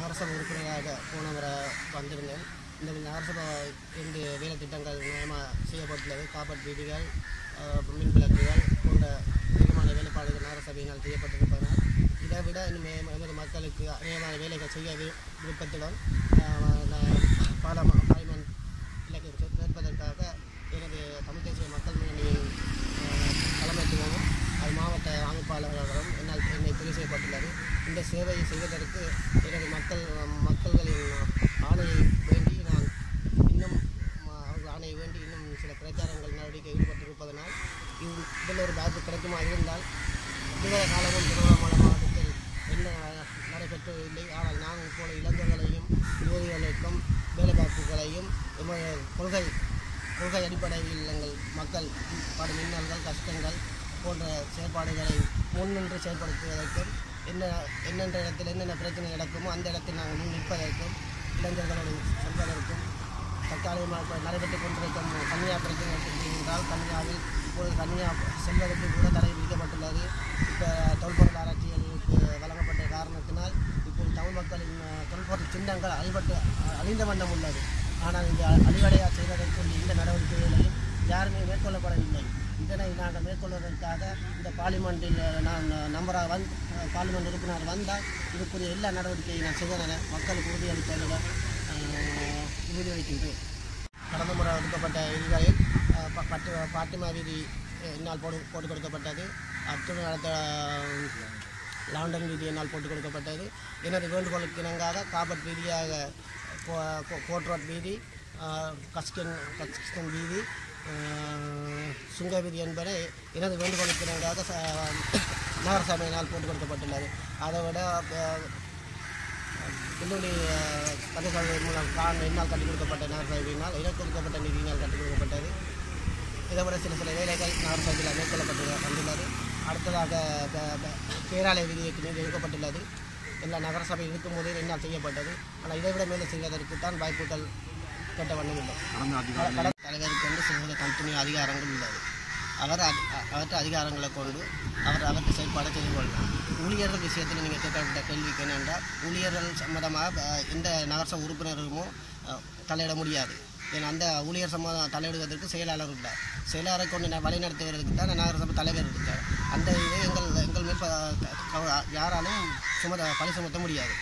நகரசபை உறுப்பினராக போன முறை வந்திருந்தேன் இந்த நகரசபை இரண்டு வேலை திட்டங்கள் நியம செய்யப்பட்டுள்ளது காப்பட் வீதிகள் அஹ், மின் விளக்குகள் போன்ற அதிகமான வேலைப்பாடுகள் நகரசபையினால் செய்யப்பட்டிருப்பதனால் இதை விட இன்னும் மே- எமது மக்களுக்கு அதிகமான வேலைகள் செய்ய வி- விருப்பத்துடன் அஹ், நான் பாராம பார்லிமெண்ட் இலக்கை கேட்பதற்காக எனது தமிழ் தேசிய மக்கள் முன்னணியின் அஹ், தலைமைத்துவமும் அது மாவட்ட அமைப்பாளர்களும் என்னால் என்னை தெரிவு செய்யப்பட்டுள்ளது இந்த சேவையை செய்வதற்கு எனது மக்கள் மக்கள்களின் ஆணையை வேண்டி நான் இன்னும் ம- அவர்கள் ஆணையை வேண்டி இன்னும் சில பிரச்சாரங்கள் நடவடிக்கை ஈடுபட்டிருப்பதனால் இது இதில் ஒரு வாய்ப்பு கிடைக்குமா இருந்தால் இதுவரை காலமும் திருவண்ணாமலை மாவட்டத்தில் என்ன நடைபெற்று இல்லை ஆனால் நாங்கள் இப்போது இளைஞர்களையும் யுவதிகளுக்கும் வேலைவாய்ப்புகளையும் எமது கொள்கை கொள்கை அடிப்படையில் எங்கள் மக்கள் படும் இன்னல்கள் கஷ்டங்கள் போன்ற செயற்பாடுகளை முன்னின்று செயல்படுத்துவதற்கும் என்ன என்னென்ற இடத்தில் என்னென்ன பிரச்சனை நடக்குமோ அந்த இடத்தில் நாங்கள் முன் நிற்பதற்கும் இளைஞர்களோடு செல்வதற்கும் தற்காலிகமாக இப்ப நடைபெற்றுக் கொண்டிருக்கும் கன்னியா பிரச்சனை என்றால் கன்னியாவில் இப்பொழுது கன்னியா செல்வதற்கு கூட தடை விதிக்கப்பட்டுள்ளது இப்போ தொல்பொருள் ஆராய்ச்சிகளுக்கு வழங்கப்பட்ட காரணத்தினால் இப்போது தமிழ் மக்களின் அஹ், தொல்பொருள் சின்னங்கள் அழிபட்டு அஹ், அழிந்த வண்ணம் உள்ளது ஆனால் இந்த அழிவடையா செய்வதற்கு இந்த நடவடிக்கைகளையும் யாருமே மேற்கொள்ளப்படவில்லை இதனை நாங்கள் மேற்கொள்வதற்காக இந்த பார்லிமெண்டில் நான் நம்பராக வந் பார்லிமெண்ட் உறுப்பினர் வந்தால் இதுக்குரிய எல்லா நடவடிக்கையும் நான் செய்வேன் என மக்களுக்கு உறுதியளிப்பதில் அஹ், உறுதியளிக்கின்றேன் கடந்த முறை ஒதுக்கப்பட்ட இதுகளில் அஹ், ப- பட்டு பாட்டிமா வீதி அஹ், என்னால் போட்டு போட்டு கொடுக்கப்பட்டது அத்துடன் அடுத்த அஹ், லாண்டன் வீதி என்னால் போட்டு கொடுக்கப்பட்டது எனது வேண்டுகோளுக்கு இணங்காக காபட் வீதியாக கோ- கோ- கோட் ரோட் வீதி அஹ், கஸ்கன் கஸ்கன் வீதி அஹ், சுங்க வீதி என்பன எனது வேண்டுகோளுக்கு இணங்காக ச- நகரசபையினால் போட்டு கொடுக்கப்பட்டுள்ளது அதை விட அஹ், பில்லுடி பதிவு மூலம் கான் என்னால் கட்டிக் கொடுக்கப்பட்ட நகரசபையினால் எனக்கு கொடுக்கப்பட்ட நிதியினால் கட்டிக் கொடுக்கப்பட்டது இதை விட சில சில வேலைகள் நகரசபையில் மேற்கொள்ளப்பட்டு வந்துள்ளது அடுத்ததாக ப- ப- பேராலய விதிக்கு நிதி ஒதுக்கப்பட்டுள்ளது எல்லா நகரசபை இருக்கும் போதே என்னால் செய்யப்பட்டது ஆனால் இதை விட மேலே செய்வதற்கு தான் வாய்ப்புகள் கேட்ட வண்ணம் இல்லை கடந்த தலைவருக்கு வந்து சில கம்பெனி அதிகாரங்கள் உள்ளது அவர் அதி- அ- அவற்றை அதிகாரங்களை கொண்டு அவர் அவற்றை செயல்பாடை செய்து கொள்ளலாம் ஊழியர்கள் விஷயத்தில் நீங்கள் கேட்கப்பட்ட கேள்விக்கு என்னென்றால் ஊழியர்கள் சம்மந்தமாக அஹ், எந்த நகரசபை உறுப்பினர்களுமோ அஹ், தலையிட முடியாது ஏன்னா அந்த ஊழியர் சம்மதம் தலையிடுவதற்கு செயலாளர் உள்ளார் செயலாளரை கொண்டு ந- வழிநடத்துவதற்கு தான் நகரசபை தலைவர் இருக்கார் அந்த இதை எங்கள் எங்கள் மேல் ப- க- யாராலும் சுமத பழி சுமத்த முடியாது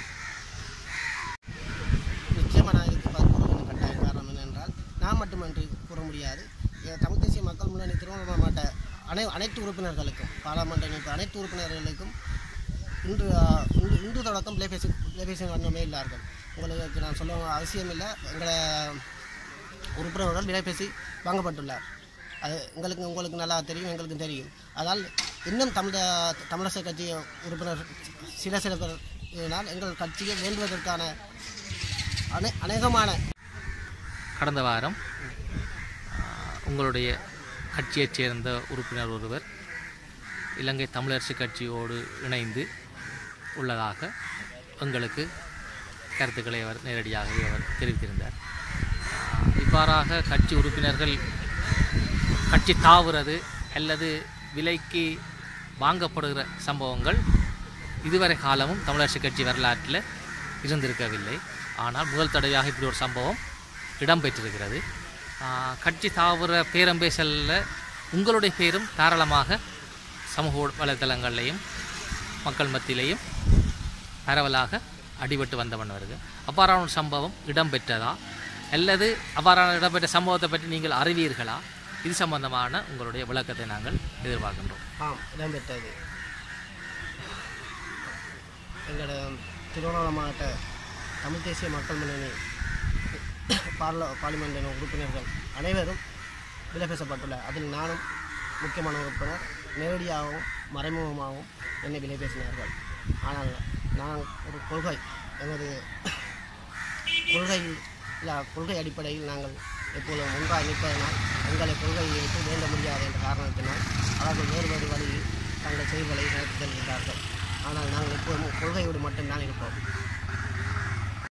நிச்சயமாக நான் இதுக்கு பதில் கூற வேண்டிய கட்டாயம் காரணம் என்னென்றால் நான் மட்டுமன்றி கூற முடியாது எ- தமிழ் தேசிய மக்கள் முன்னணி திருவண்ணாமலை மாவட்ட அனை அனைத்து உறுப்பினர்களுக்கும் பாராளுமன்ற இணைப்பு அனைத்து உறுப்பினர்களுக்கும் இன்று ஆ, இன்று இன்று தொடக்கம் பிளேபேசி பிளேபேசி வண்ணமே இல்லார்கள் உங்களுக்கு நான் சொல்ல அவசியம் இல்லை எங்களை உறுப்பினருடன் விலைபேசி வாங்கப்பட்டுள்ளார் அது எங்களுக்கு உங்களுக்கு நல்லா தெரியும் எங்களுக்கும் தெரியும் அதால் இன்னும் தமிழ தமிழரசு கட்சி உறுப்பினர் சில சில பேர் இதனால் எங்கள் கட்சியை வேண்டுவதற்கான அனை அநேகமான கடந்த வாரம் ஆ, உங்களுடைய கட்சியைச் சேர்ந்த உறுப்பினர் ஒருவர் இலங்கை தமிழரசு கட்சியோடு இணைந்து உள்ளதாக எங்களுக்கு கருத்துக்களை அவர் நேரடியாகவே அவர் தெரிவித்திருந்தார் ஆ, இவ்வாறாக கட்சி உறுப்பினர்கள் கட்சி தாவுறது அல்லது விலைக்கு வாங்கப்படுகிற சம்பவங்கள் இதுவரை காலமும் தமிழரசு கட்சி வரலாற்றில் இருந்திருக்கவில்லை ஆனால் முதல் தடவையாக இப்படி ஒரு சம்பவம் இடம்பெற்றிருக்கிறது ஆஹ் கட்சி தாவுற பேரம் பேசலில் உங்களுடைய பேரும் தாராளமாக சமூக ஊட- வலைத்தளங்கள்லையும் மக்கள் மத்தியிலையும் பரவலாக அடிபட்டு வந்த வருது அவ்வாறான ஒரு சம்பவம் இடம்பெற்றதா அல்லது அவ்வாறான இடம்பெற்ற சம்பவத்தை பற்றி நீங்கள் அறிவீர்களா இது சம்பந்தமான உங்களுடைய விளக்கத்தை நாங்கள் எதிர்பார்க்கின்றோம் ஆம் இடம்பெற்றது எங்களோட திருவண்ணாமலை மாவட்ட தமிழ் தேசிய மக்கள் முன்னணி பார்ல பார்லிமெண்ட் உறுப்பினர்கள் அனைவரும் விலை பேசப்பட்டுள்ள அதில் நானும் முக்கியமான உறுப்பினர் நேரடியாகவும் மறைமுகமாகவும் என்னை விலை பேசினார்கள் ஆனால் நான் ஒரு கொள்கை எனது கொள்கையில் இல்ல, கொள்கை அடிப்படையில் நாங்கள் எப்பொழுதும் ஒன்றாக நிற்பதனால் எங்களை கொள்கையை விட்டு வேண்ட முடியாது என்ற காரணத்தினால் அவர்கள் வேறு வேறு வழியில் தங்கள் செயல்களை நடத்தி செல்கின்றார்கள் ஆனால் நாங்கள் எப்போதும் கொள்கையோடு மட்டும்தான் இருப்போம்